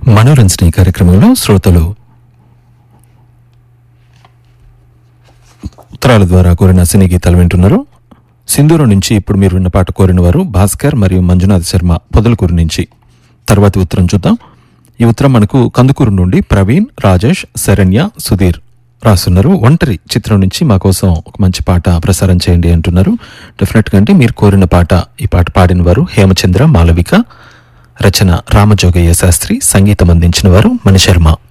మనోరంజని కార్యక్రమంలో శ్రోతలు ఉత్తరాల ద్వారా కోరిన సినీ గీతాలు వింటున్నారు సింధూరం నుంచి ఇప్పుడు మీరు విన్న పాట కోరిన వారు భాస్కర్ మరియు మంజునాథ్ శర్మ పొదలకూరు నుంచి తర్వాతి ఉత్తరం చూద్దాం ఈ ఉత్తరం మనకు కందుకూరు నుండి ప్రవీణ్ రాజేష్ శరణ్య సుధీర్ రాస్తున్నారు ఒంటరి చిత్రం నుంచి మా కోసం ఒక మంచి పాట ప్రసారం చేయండి అంటున్నారు డెఫినెట్గా అంటే మీరు కోరిన పాట ఈ పాట పాడిన వారు హేమచంద్ర మాలవిక రచన రామజోగయ్య శాస్త్రి సంగీతం అందించిన వారు మణిశర్మ